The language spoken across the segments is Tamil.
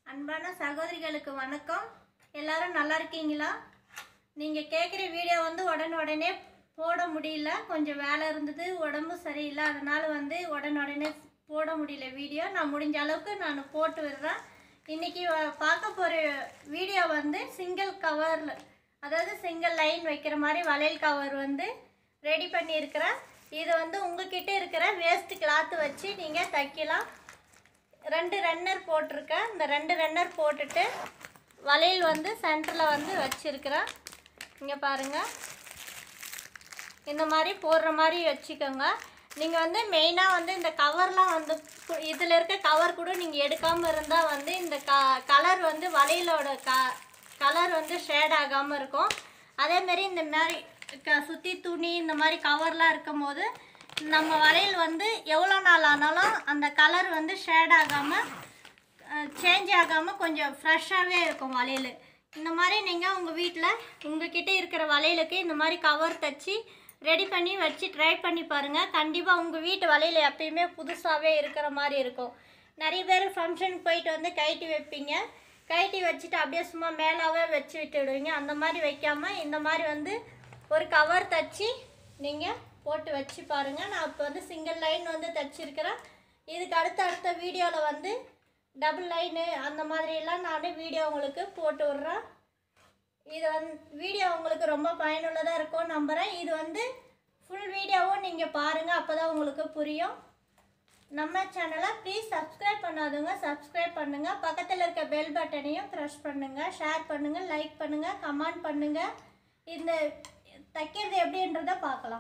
அன்பான சகோதரிகளுக்கு வணக்கம் எல்லாரும் நல்லா இருக்கீங்களா நீங்கள் கேட்குற வீடியோ வந்து உடனே உடனே போட முடியல கொஞ்சம் வேலை இருந்தது உடம்பு சரியில்லை அதனால் வந்து உடனே உடனே போட முடியல வீடியோ நான் முடிஞ்ச அளவுக்கு நான் போட்டு விடுறேன் இன்றைக்கி பார்க்க போகிற வீடியோ வந்து சிங்கிள் கவரில் அதாவது சிங்கிள் லைன் வைக்கிற மாதிரி வளையல் கவர் வந்து ரெடி பண்ணியிருக்கிறேன் இது வந்து உங்ககிட்ட இருக்கிற வேஸ்ட் கிளாத் வச்சு நீங்கள் தைக்கலாம் ரெண்டு ரன்னர் போட்டிருக்கேன் இந்த ரெண்டு ரன்னர் போட்டுட்டு வளையல் வந்து சென்டரில் வந்து வச்சுருக்கிறேன் இங்கே பாருங்கள் இந்த மாதிரி போடுற மாதிரி வச்சுக்கோங்க நீங்கள் வந்து மெயினாக வந்து இந்த கவர்லாம் வந்து இதில் இருக்க கவர் கூட நீங்கள் எடுக்காமல் இருந்தால் வந்து இந்த க கலர் வந்து வளையலோட க கலர் வந்து ஷேட் ஆகாமல் இருக்கும் அதேமாரி இந்த மாதிரி க சுற்றி துணி இந்த மாதிரி கவர்லாம் இருக்கும் போது நம்ம வளையல் வந்து எவ்வளோ நாள் ஆனாலும் அந்த கலர் வந்து ஷேட் ஆகாமல் சேஞ்ச் ஆகாமல் கொஞ்சம் ஃப்ரெஷ்ஷாகவே இருக்கும் வளையல் இந்த மாதிரி நீங்கள் உங்கள் வீட்டில் உங்ககிட்ட இருக்கிற வளையலுக்கு இந்த மாதிரி கவர் தச்சு ரெடி பண்ணி வச்சு ட்ரை பண்ணி பாருங்கள் கண்டிப்பாக உங்கள் வீட்டு வளையல் எப்பயுமே புதுசாகவே இருக்கிற மாதிரி இருக்கும் நிறைய பேர் ஃபங்க்ஷனுக்கு போயிட்டு வந்து கைட்டி வைப்பீங்க கைட்டி வச்சுட்டு அப்படியே சும்மா மேலாவே வச்சு விட்டுடுவீங்க அந்த மாதிரி வைக்காமல் இந்த மாதிரி வந்து ஒரு கவர் தச்சு நீங்கள் போட்டு வச்சு பாருங்கள் நான் இப்போ வந்து சிங்கிள் லைன் வந்து தச்சிருக்கிறேன் இதுக்கு அடுத்த அடுத்த வீடியோவில் வந்து டபுள் லைனு அந்த மாதிரியெல்லாம் நான் வீடியோ உங்களுக்கு போட்டு விட்றேன் இது வந்து வீடியோ உங்களுக்கு ரொம்ப பயனுள்ளதாக இருக்கும் நம்புகிறேன் இது வந்து ஃபுல் வீடியோவும் நீங்கள் பாருங்கள் அப்போ தான் உங்களுக்கு புரியும் நம்ம சேனலை ப்ளீஸ் சப்ஸ்கிரைப் பண்ணாதவங்க சப்ஸ்கிரைப் பண்ணுங்கள் பக்கத்தில் இருக்க பெல் பட்டனையும் ப்ரெஸ் பண்ணுங்கள் ஷேர் பண்ணுங்கள் லைக் பண்ணுங்கள் கமெண்ட் பண்ணுங்கள் இந்த தைக்கிறது எப்படின்றத பார்க்கலாம்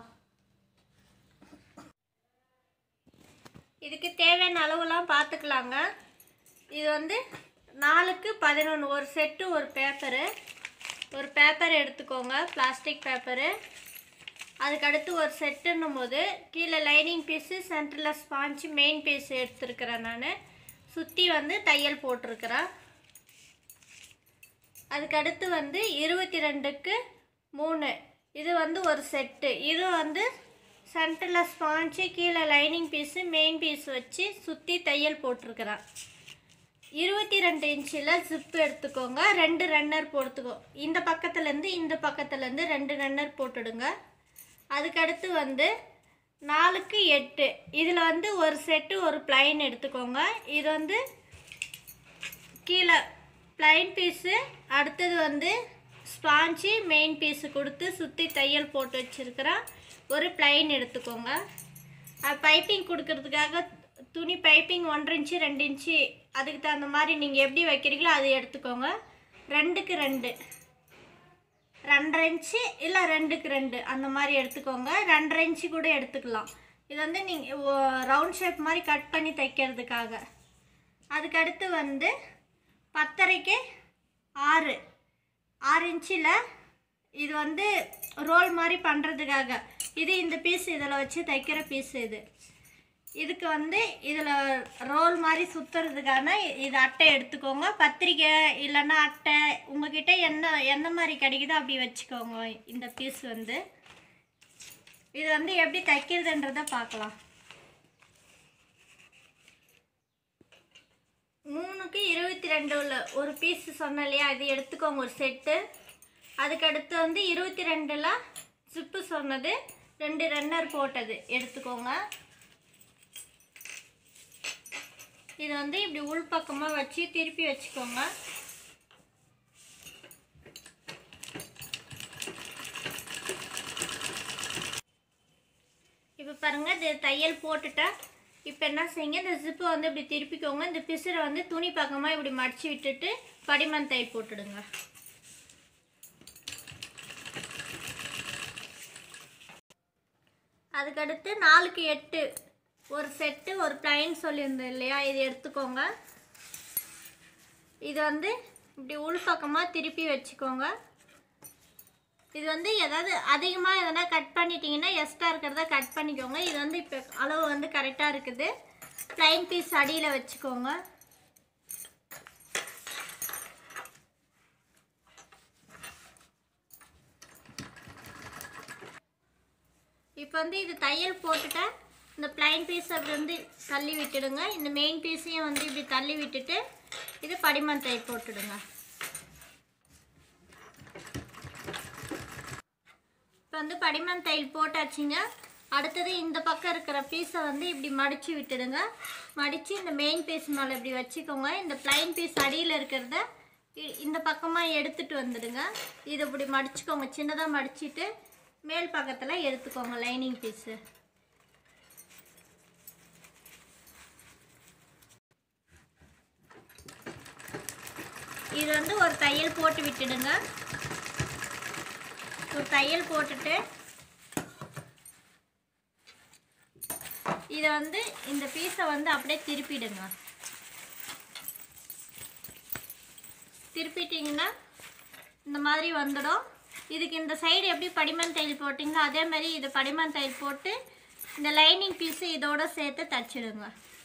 இதுக்கு தேவையான அளவுலாம் பார்த்துக்கலாங்க இது வந்து நாலுக்கு பதினொன்று ஒரு செட்டு ஒரு பேப்பரு ஒரு பேப்பர் எடுத்துக்கோங்க பிளாஸ்டிக் பேப்பரு அதுக்கடுத்து ஒரு செட்டுன்னும் போது கீழே லைனிங் பீஸு சென்டரில் ஸ்பாஞ்சு மெயின் பீஸ் எடுத்துருக்கிறேன் நான் சுற்றி வந்து தையல் போட்டிருக்கிறேன் அதுக்கடுத்து வந்து இருபத்தி ரெண்டுக்கு மூணு இது வந்து ஒரு செட்டு இது வந்து சென்டரில் ஸ்பாஞ்சு கீழே லைனிங் பீஸு மெயின் பீஸ் வச்சு சுற்றி தையல் போட்டிருக்கிறேன் இருபத்தி ரெண்டு இன்ச்சில் ஜிப்பு எடுத்துக்கோங்க ரெண்டு ரன்னர் போட்டுக்கோ இந்த பக்கத்துலேருந்து இந்த பக்கத்துலேருந்து ரெண்டு ரன்னர் போட்டுடுங்க அதுக்கடுத்து வந்து நாலுக்கு எட்டு இதில் வந்து ஒரு செட்டு ஒரு ப்ளைன் எடுத்துக்கோங்க இது வந்து கீழே ப்ளைன் பீஸு அடுத்தது வந்து ஸ்பாஞ்சு மெயின் பீஸு கொடுத்து சுற்றி தையல் போட்டு வச்சுருக்கிறேன் ஒரு ப்ளைன் எடுத்துக்கோங்க பைப்பிங் கொடுக்கறதுக்காக துணி பைப்பிங் ஒன்றரை இன்ச்சு ரெண்டு இன்ச்சு அதுக்கு தகுந்த மாதிரி நீங்கள் எப்படி வைக்கிறீங்களோ அதை எடுத்துக்கோங்க ரெண்டுக்கு ரெண்டு ரெண்டரை இன்ச்சு இல்லை ரெண்டுக்கு ரெண்டு அந்த மாதிரி எடுத்துக்கோங்க ரெண்டரை இன்ச்சு கூட எடுத்துக்கலாம் இது வந்து நீங்கள் ரவுண்ட் ஷேப் மாதிரி கட் பண்ணி தைக்கிறதுக்காக அதுக்கடுத்து வந்து பத்தரைக்கு ஆறு ஆறு இன்ச்சில் இது வந்து ரோல் மாதிரி பண்ணுறதுக்காக இது இந்த பீஸ் இதில் வச்சு தைக்கிற பீஸ் இது இதுக்கு வந்து இதில் ரோல் மாதிரி சுற்றுறதுக்கான இது அட்டை எடுத்துக்கோங்க பத்திரிக்கை இல்லைன்னா அட்டை உங்ககிட்ட என்ன எந்த மாதிரி கிடைக்குதோ அப்படி வச்சுக்கோங்க இந்த பீஸ் வந்து இது வந்து எப்படி தைக்கிறதுன்றதை பார்க்கலாம் மூணுக்கு இருபத்தி ரெண்டு உள்ள ஒரு பீஸ் சொன்னேன் இல்லையா இது எடுத்துக்கோங்க ஒரு செட்டு அதுக்கடுத்து வந்து இருபத்தி ரெண்டில் ஜிப்பு சொன்னது ரெண்டு ரன்னர் போட்டது எடுத்துக்கோங்க இது வந்து இப்படி உள்பக்கமாக வச்சு திருப்பி வச்சுக்கோங்க இப்போ பாருங்கள் இது தையல் போட்டுட்டேன் இப்போ என்ன செய்யுங்க இந்த ஜிப்பை வந்து இப்படி திருப்பிக்கோங்க இந்த பிசுரை வந்து துணி பக்கமாக இப்படி மடித்து விட்டுட்டு படிமன் தை போட்டுடுங்க அதுக்கடுத்து நாலுக்கு எட்டு ஒரு செட்டு ஒரு ப்ளைன் சொல்லியிருந்தேன் இல்லையா இது எடுத்துக்கோங்க இது வந்து இப்படி உள்பக்கமாக திருப்பி வச்சுக்கோங்க இது வந்து ஏதாவது அதிகமாக எதனா கட் பண்ணிட்டீங்கன்னா எக்ஸ்ட்ரா இருக்கிறத கட் பண்ணிக்கோங்க இது வந்து இப்போ அளவு வந்து கரெக்டாக இருக்குது ப்ளைன் பீஸ் அடியில் வச்சுக்கோங்க இப்போ வந்து இது தையல் போட்டுட்டேன் இந்த ப்ளைன் பீஸ் அப்படி வந்து தள்ளி விட்டுடுங்க இந்த மெயின் பீஸையும் வந்து இப்படி தள்ளி விட்டுட்டு இது படிமன் தையல் போட்டுடுங்க இப்போ வந்து படிமன் தையல் போட்டாச்சுங்க அடுத்தது இந்த பக்கம் இருக்கிற பீஸை வந்து இப்படி மடித்து விட்டுடுங்க மடித்து இந்த மெயின் பீஸ் மேலே இப்படி வச்சுக்கோங்க இந்த ப்ளைன் பீஸ் அடியில் இருக்கிறத இ- இந்த பக்கமாக எடுத்துட்டு வந்துடுங்க இதை இப்படி மடிச்சுக்கோங்க சின்னதாக மடிச்சிட்டு மேல் பக்கத்தில் எடுத்துக்கோங்க லைனிங் பீஸு இது வந்து ஒரு தையல் போட்டு விட்டுடுங்க ஒரு தையல் போட்டுட்டு இதை வந்து இந்த பீஸை வந்து அப்படியே திருப்பிடுங்க திருப்பிட்டிங்கன்னா இந்த மாதிரி வந்துடும் இதுக்கு இந்த சைடு எப்படி படிமன் தையல் போட்டிங்களோ அதே மாதிரி இது படிமன் தையல் போட்டு இந்த லைனிங் பீஸு இதோட சேர்த்து தச்சிடுங்க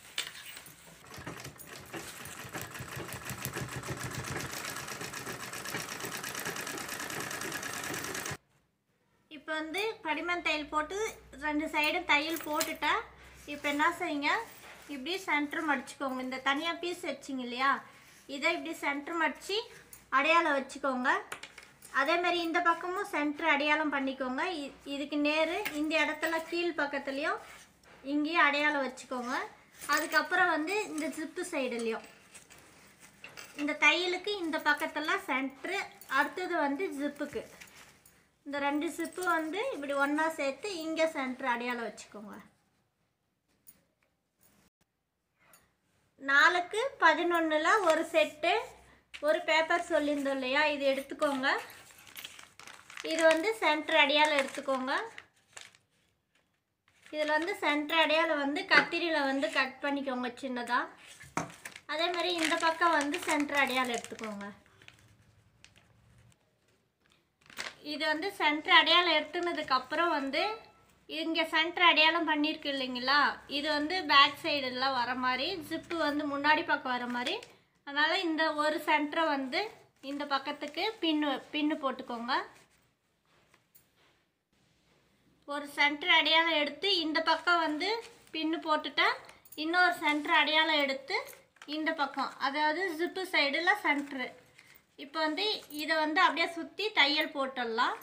இப்போ வந்து படிமன் தையல் போட்டு ரெண்டு சைடும் தையல் போட்டுட்டா இப்போ என்ன செய்யுங்க இப்படி சென்டர் மடிச்சுக்கோங்க இந்த தனியாக பீஸ் வச்சிங்க இல்லையா இதை இப்படி சென்டர் மடித்து அடையாளம் வச்சுக்கோங்க அதே மாதிரி இந்த பக்கமும் சென்டர் அடையாளம் பண்ணிக்கோங்க இ- இதுக்கு நேர் இந்த இடத்துல கீழ் பக்கத்துலேயும் இங்கேயும் அடையாளம் வச்சுக்கோங்க அதுக்கப்புறம் வந்து இந்த ஜிப்பு சைடுலேயும் இந்த தையலுக்கு இந்த பக்கத்தில் சென்ட்ரு அடுத்தது வந்து ஜிப்புக்கு இந்த ரெண்டு சிப்பு வந்து இப்படி ஒன்றா சேர்த்து இங்கே சென்டர் அடையாளம் வச்சுக்கோங்க நாலுக்கு பதினொன்றில் ஒரு செட்டு ஒரு பேப்பர் சொல்லியிருந்தோம் இல்லையா இது எடுத்துக்கோங்க இது வந்து சென்டர் அடையாளம் எடுத்துக்கோங்க இதில் வந்து சென்டர் அடையாளம் வந்து கத்திரியில் வந்து கட் பண்ணிக்கோங்க சின்னதாக அதே மாதிரி இந்த பக்கம் வந்து சென்டர் அடையாளம் எடுத்துக்கோங்க இது வந்து சென்டர் அடையாளம் எடுத்துனதுக்கு அப்புறம் வந்து இங்கே சென்டர் அடையாளம் பண்ணியிருக்கு இல்லைங்களா இது வந்து பேக் சைடெல்லாம் வர மாதிரி ஜிப்பு வந்து முன்னாடி பக்கம் வர மாதிரி அதனால் இந்த ஒரு சென்டரை வந்து இந்த பக்கத்துக்கு பின்னு பின்னு போட்டுக்கோங்க ஒரு சென்டர் அடையாளம் எடுத்து இந்த பக்கம் வந்து பின்னு போட்டுட்டா இன்னொரு சென்டர் அடையாளம் எடுத்து இந்த பக்கம் அதாவது ஜிப்பு சைடில் சென்ட்ரு இப்போ வந்து இதை வந்து அப்படியே சுற்றி தையல் போட்டுடலாம்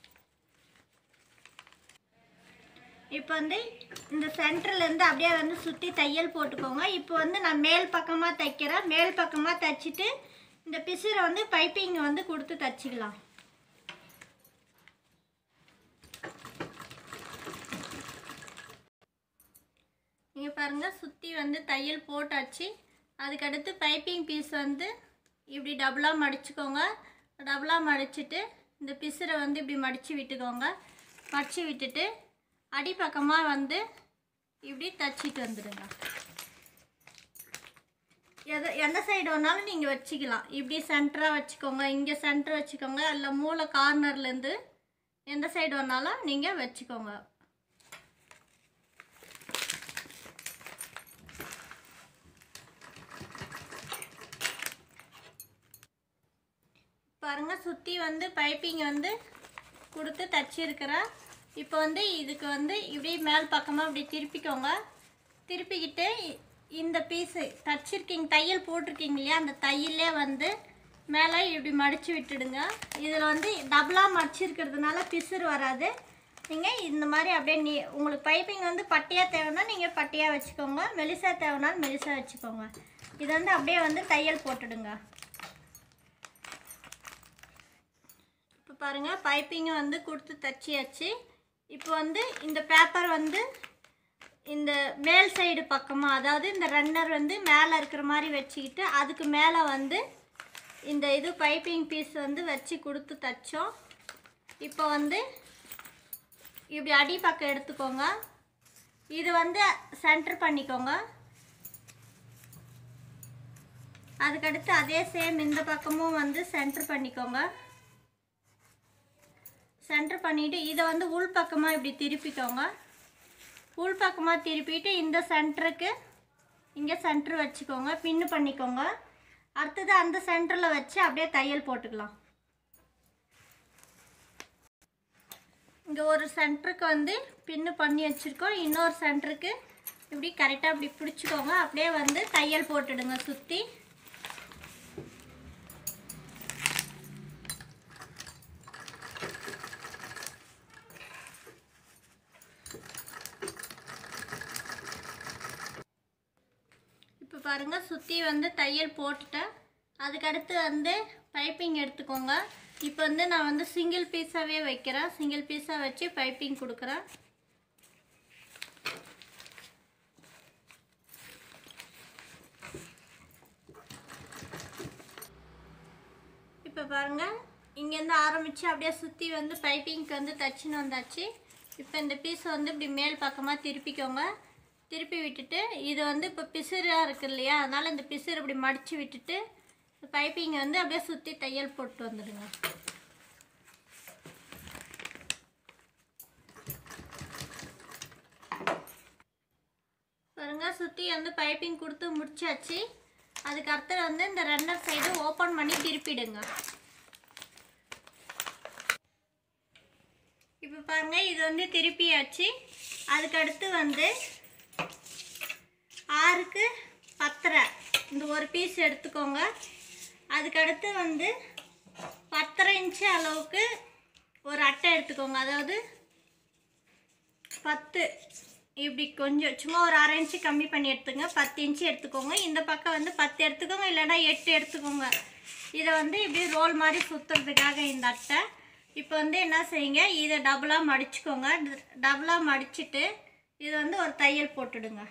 இப்போ வந்து இந்த சென்டர்லேருந்து அப்படியே வந்து சுற்றி தையல் போட்டுக்கோங்க இப்போ வந்து நான் மேல் பக்கமாக தைக்கிறேன் மேல் பக்கமாக தைச்சிட்டு இந்த பிசுரை வந்து பைப்பிங் வந்து கொடுத்து தைச்சிக்கலாம் நீங்கள் பாருங்கள் சுற்றி வந்து தையல் போட்டாச்சு அதுக்கடுத்து பைப்பிங் பீஸ் வந்து இப்படி டபுளாக மடிச்சுக்கோங்க டபுளாக மடிச்சிட்டு இந்த பிசுரை வந்து இப்படி மடித்து விட்டுக்கோங்க மடித்து விட்டுட்டு அடிப்பக்கமாக வந்து இப்படி தச்சிட்டு வந்துடுங்க எது எந்த சைடு வேணாலும் நீங்கள் வச்சுக்கலாம் இப்படி சென்டராக வச்சுக்கோங்க இங்கே சென்டர் வச்சுக்கோங்க இல்லை மூளை கார்னர்லேருந்து எந்த சைடு வேணாலும் நீங்கள் வச்சுக்கோங்க பாருங்க சுற்றி வந்து பைப்பிங் வந்து கொடுத்து தச்சிருக்கிறேன் இப்போ வந்து இதுக்கு வந்து இப்படி மேல் பக்கமாக இப்படி திருப்பிக்கோங்க திருப்பிக்கிட்டு இ- இந்த பீஸு தச்சிருக்கீங்க தையல் போட்டிருக்கீங்க இல்லையா அந்த தையலே வந்து மேலே இப்படி மடித்து விட்டுடுங்க இதில் வந்து டபுளாக மடிச்சிருக்கிறதுனால பிசுறு வராது நீங்கள் இந்த மாதிரி அப்படியே நீ உங்களுக்கு பைப்பிங் வந்து பட்டியாக தேவைன்னா நீங்கள் பட்டியாக வச்சுக்கோங்க மெலிசா தேவைனாலும் மெலிசா வச்சுக்கோங்க இது வந்து அப்படியே வந்து தையல் போட்டுடுங்க இப்போ பாருங்கள் பைப்பிங்கும் வந்து கொடுத்து தச்சியாச்சு இப்போ வந்து இந்த பேப்பர் வந்து இந்த மேல் சைடு பக்கமாக அதாவது இந்த ரன்னர் வந்து மேலே இருக்கிற மாதிரி வச்சுக்கிட்டு அதுக்கு மேலே வந்து இந்த இது பைப்பிங் பீஸ் வந்து வச்சு கொடுத்து தைச்சோம் இப்போ வந்து இப்படி அடி பக்கம் எடுத்துக்கோங்க இது வந்து சென்டர் பண்ணிக்கோங்க அதுக்கடுத்து அதே சேம் இந்த பக்கமும் வந்து சென்டர் பண்ணிக்கோங்க சென்டர் பண்ணிவிட்டு இதை வந்து உள் பக்கமாக இப்படி திருப்பிக்கோங்க உள் பக்கமாக திருப்பிட்டு இந்த சென்டருக்கு இங்கே சென்டர் வச்சுக்கோங்க பின்னு பண்ணிக்கோங்க அடுத்தது அந்த சென்டரில் வச்சு அப்படியே தையல் போட்டுக்கலாம் இங்கே ஒரு சென்டருக்கு வந்து பின்னு பண்ணி வச்சுருக்கோம் இன்னொரு சென்டருக்கு இப்படி கரெக்டாக இப்படி பிடிச்சிக்கோங்க அப்படியே வந்து தையல் போட்டுடுங்க சுற்றி இப்போ பாருங்கள் சுற்றி வந்து தையல் போட்டுட்டேன் அதுக்கடுத்து வந்து பைப்பிங் எடுத்துக்கோங்க இப்போ வந்து நான் வந்து சிங்கிள் பீஸாகவே வைக்கிறேன் சிங்கிள் பீஸாக வச்சு பைப்பிங் கொடுக்குறேன் இப்போ பாருங்கள் இங்கேருந்து ஆரம்பித்து அப்படியே சுற்றி வந்து பைப்பிங்க்கு வந்து தச்சுன்னு வந்தாச்சு இப்போ இந்த பீஸை வந்து இப்படி மேல் பக்கமாக திருப்பிக்கோங்க திருப்பி விட்டுட்டு இது வந்து இப்போ பிசுறாக இருக்கு இல்லையா அதனால் இந்த பிசுறு இப்படி மடித்து விட்டுட்டு பைப்பிங்கை வந்து அப்படியே சுற்றி தையல் போட்டு வந்துடுங்க பாருங்க சுற்றி வந்து பைப்பிங் கொடுத்து முடிச்சாச்சு அதுக்கு அடுத்து வந்து இந்த ரன்னர் சைடு ஓப்பன் பண்ணி திருப்பிடுங்க இப்போ பாருங்க இது வந்து திருப்பியாச்சு அதுக்கு அடுத்து வந்து ஆறுக்கு பத்தரை இந்த ஒரு பீஸ் எடுத்துக்கோங்க அதுக்கடுத்து வந்து பத்தரை இன்ச்சு அளவுக்கு ஒரு அட்டை எடுத்துக்கோங்க அதாவது பத்து இப்படி கொஞ்சம் சும்மா ஒரு அரை இன்ச்சு கம்மி பண்ணி எடுத்துங்க பத்து இன்ச்சு எடுத்துக்கோங்க இந்த பக்கம் வந்து பத்து எடுத்துக்கோங்க இல்லைன்னா எட்டு எடுத்துக்கோங்க இதை வந்து இப்படி ரோல் மாதிரி சுற்றுறதுக்காக இந்த அட்டை இப்போ வந்து என்ன செய்யுங்க இதை டபுளாக மடிச்சுக்கோங்க டபுளாக மடிச்சிட்டு இது வந்து ஒரு தையல் போட்டுடுங்க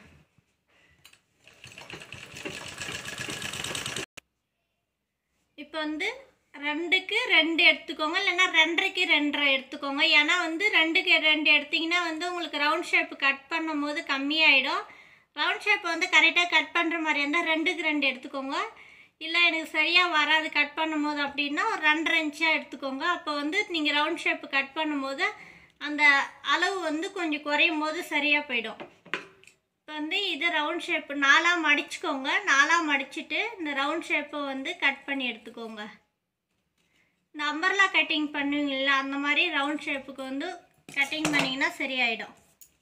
இப்போ வந்து ரெண்டுக்கு ரெண்டு எடுத்துக்கோங்க இல்லைன்னா ரெண்டரைக்கு ரெண்டரை எடுத்துக்கோங்க ஏன்னா வந்து ரெண்டுக்கு ரெண்டு எடுத்தீங்கன்னா வந்து உங்களுக்கு ரவுண்ட் ஷேப் கட் பண்ணும் போது கம்மியாயிடும் ரவுண்ட் ஷேப் வந்து கரெக்டாக கட் பண்ணுற மாதிரி இருந்தால் ரெண்டுக்கு ரெண்டு எடுத்துக்கோங்க இல்லை எனக்கு சரியாக வராது கட் பண்ணும்போது அப்படின்னா ஒரு ரெண்டரை இன்ச்சாக எடுத்துக்கோங்க அப்போ வந்து நீங்கள் ரவுண்ட் ஷேப் கட் பண்ணும்போது அந்த அளவு வந்து கொஞ்சம் குறையும் போது சரியாக போயிடும் இப்போ வந்து இது ரவுண்ட் ஷேப்பு நாலாக மடிச்சுக்கோங்க நாலாக மடிச்சுட்டு இந்த ரவுண்ட் ஷேப்பை வந்து கட் பண்ணி எடுத்துக்கோங்க இந்த அம்பர்லா கட்டிங் பண்ணுவீங்கள்ல அந்த மாதிரி ரவுண்ட் ஷேப்புக்கு வந்து கட்டிங் பண்ணிங்கன்னா சரியாயிடும்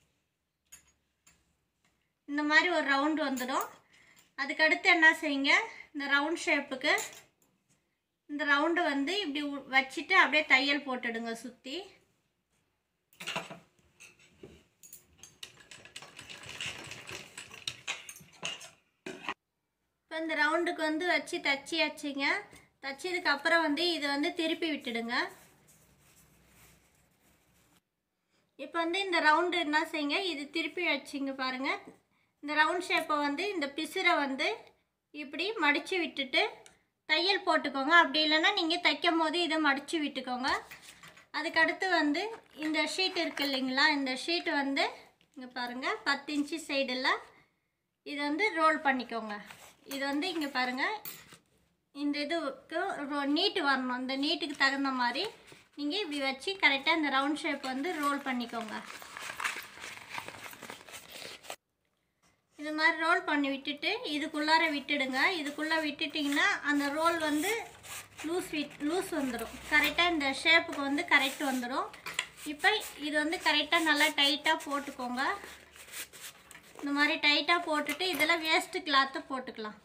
இந்த மாதிரி ஒரு ரவுண்டு வந்துடும் அதுக்கடுத்து என்ன செய்யுங்க இந்த ரவுண்ட் ஷேப்புக்கு இந்த ரவுண்டு வந்து இப்படி உ- வச்சுட்டு அப்படியே தையல் போட்டுடுங்க சுற்றி இப்போ இந்த ரவுண்டுக்கு வந்து வச்சு தச்சியாச்சுங்க தச்சதுக்கு அப்புறம் வந்து இதை வந்து திருப்பி விட்டுடுங்க இப்போ வந்து இந்த ரவுண்டு என்ன செய்யுங்க இது திருப்பி வச்சுங்க பாருங்க இந்த ரவுண்ட் ஷேப்பை வந்து இந்த பிசுரை வந்து இப்படி மடித்து விட்டுட்டு தையல் போட்டுக்கோங்க அப்படி இல்லைன்னா நீங்கள் தைக்கும் போது இதை மடித்து விட்டுக்கோங்க அதுக்கடுத்து வந்து இந்த ஷீட் இருக்கு இல்லைங்களா இந்த ஷீட் வந்து இங்கே பாருங்கள் பத்து இன்ச்சு சைடில் இது வந்து ரோல் பண்ணிக்கோங்க இது வந்து இங்கே பாருங்கள் இந்த இதுக்கு ரோ- நீட்டு வரணும் இந்த நீட்டுக்கு தகுந்த மாதிரி நீங்கள் இப்படி வச்சு கரெக்டாக இந்த ரவுண்ட் ஷேப் வந்து ரோல் பண்ணிக்கோங்க இது மாதிரி ரோல் பண்ணி விட்டுட்டு இதுக்குள்ளார விட்டுடுங்க இதுக்குள்ளே விட்டுட்டிங்கன்னா அந்த ரோல் வந்து லூஸ் விட் லூஸ் வந்துடும் கரெக்டாக இந்த ஷேப்புக்கு வந்து கரெக்ட் வந்துடும் இப்போ இது வந்து கரெக்டாக நல்லா டைட்டாக போட்டுக்கோங்க இந்த மாதிரி டைட்டாக போட்டுட்டு இதில் வேஸ்ட்டு கிளாத்தை போட்டுக்கலாம்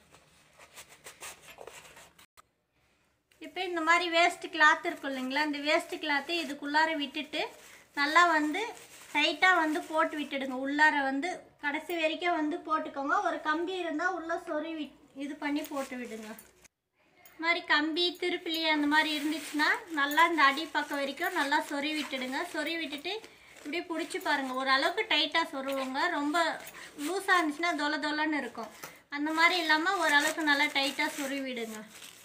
இப்போ இந்த மாதிரி வேஸ்ட் கிளாத் இருக்கும் இல்லைங்களா இந்த வேஸ்ட் கிளாத்து இதுக்குள்ளார விட்டுட்டு நல்லா வந்து டைட்டாக வந்து போட்டு விட்டுடுங்க உள்ளார வந்து கடைசி வரைக்கும் வந்து போட்டுக்கோங்க ஒரு கம்பி இருந்தால் உள்ளே சொருவி இது பண்ணி போட்டு விடுங்க இந்த மாதிரி கம்பி திருப்பிலி அந்த மாதிரி இருந்துச்சுன்னா நல்லா இந்த அடி பக்கம் வரைக்கும் நல்லா சொருவி விட்டுடுங்க சொருவி விட்டுட்டு இப்படியே பிடிச்சி பாருங்கள் ஓரளவுக்கு டைட்டாக சொருவுங்க ரொம்ப லூஸாக இருந்துச்சுன்னா தொல தொலன்னு இருக்கும் அந்த மாதிரி இல்லாமல் ஓரளவுக்கு நல்லா டைட்டாக சொருவி விடுங்க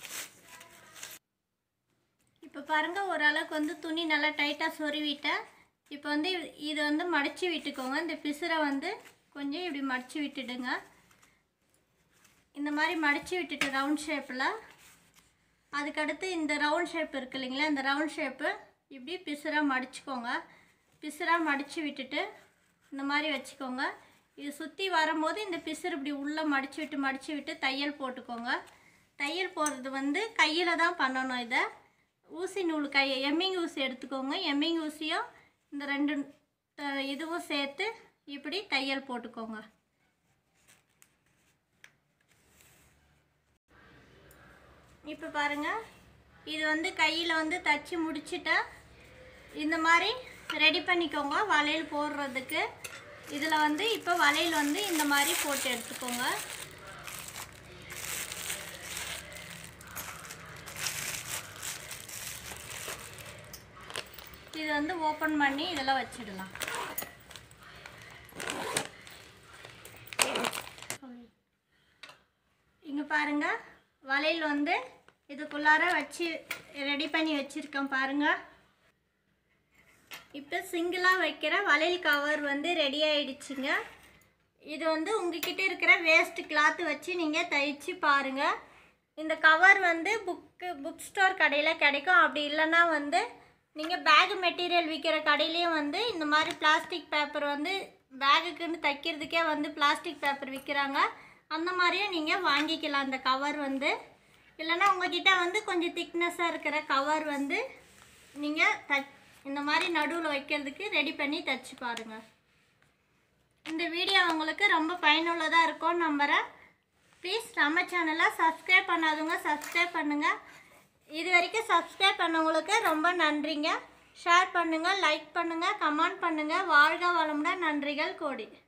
இப்போ பாருங்கள் ஓரளவுக்கு வந்து துணி நல்லா டைட்டாக சொருவிட்டேன் இப்போ வந்து இது- இது வந்து மடித்து விட்டுக்கோங்க இந்த பிசுரை வந்து கொஞ்சம் இப்படி மடித்து விட்டுடுங்க இந்த மாதிரி மடித்து விட்டுட்டு ரவுண்ட் ஷேப்பில் அதுக்கடுத்து இந்த ரவுண்ட் ஷேப் இருக்கு இல்லைங்களா இந்த ரவுண்ட் ஷேப்பு இப்படி பிசுராக மடிச்சுக்கோங்க பிசுராக மடித்து விட்டுட்டு இந்த மாதிரி வச்சுக்கோங்க இது சுற்றி வரும்போது இந்த பிசுறு இப்படி உள்ளே மடித்து விட்டு மடித்து விட்டு தையல் போட்டுக்கோங்க தையல் போடுறது வந்து கையில் தான் பண்ணணும் இதை ஊசி நூல் கை எம்மிங் ஊசி எடுத்துக்கோங்க எம்மிங் ஊசியும் இந்த ரெண்டு த- இதுவும் சேர்த்து இப்படி தையல் போட்டுக்கோங்க இப்போ பாருங்க இது வந்து கையில் வந்து தச்சு முடிச்சிட்டா இந்த மாதிரி ரெடி பண்ணிக்கோங்க வளையல் போடுறதுக்கு இதில் வந்து இப்போ வளையல் வந்து இந்த மாதிரி போட்டு எடுத்துக்கோங்க இது வந்து ஓப்பன் பண்ணி இதெல்லாம் வச்சிடலாம் இங்கே பாருங்க வளையல் வந்து இதுக்குள்ளார வச்சு ரெடி பண்ணி வச்சுருக்கேன் பாருங்க இப்போ சிங்கிளாக வைக்கிற வளையல் கவர் வந்து ரெடி ஆயிடுச்சுங்க இது வந்து உங்ககிட்ட இருக்கிற வேஸ்ட் கிளாத் வச்சு நீங்கள் தைச்சு பாருங்கள் இந்த கவர் வந்து புக்கு புக் ஸ்டோர் கடையில் கிடைக்கும் அப்படி இல்லைன்னா வந்து நீங்கள் பேக் மெட்டீரியல் விற்கிற கடையிலையும் வந்து இந்த மாதிரி பிளாஸ்டிக் பேப்பர் வந்து பேகுக்குன்னு தைக்கிறதுக்கே வந்து பிளாஸ்டிக் பேப்பர் விற்கிறாங்க அந்த மாதிரியும் நீங்கள் வாங்கிக்கலாம் அந்த கவர் வந்து இல்லைன்னா உங்ககிட்ட வந்து கொஞ்சம் திக்னஸாக இருக்கிற கவர் வந்து நீங்கள் த இந்த மாதிரி நடுவில் வைக்கிறதுக்கு ரெடி பண்ணி தைச்சு பாருங்கள் இந்த வீடியோ உங்களுக்கு ரொம்ப பயனுள்ளதாக இருக்கும்னு நம்புகிறேன் ப்ளீஸ் நம்ம சேனலை சப்ஸ்கிரைப் பண்ணாதவங்க சப்ஸ்கிரைப் பண்ணுங்கள் இது வரைக்கும் சப்ஸ்கிரைப் பண்ணவங்களுக்கு ரொம்ப நன்றிங்க ஷேர் பண்ணுங்கள் லைக் பண்ணுங்கள் கமெண்ட் பண்ணுங்கள் வாழ்க வளமுடன் நன்றிகள் கோடி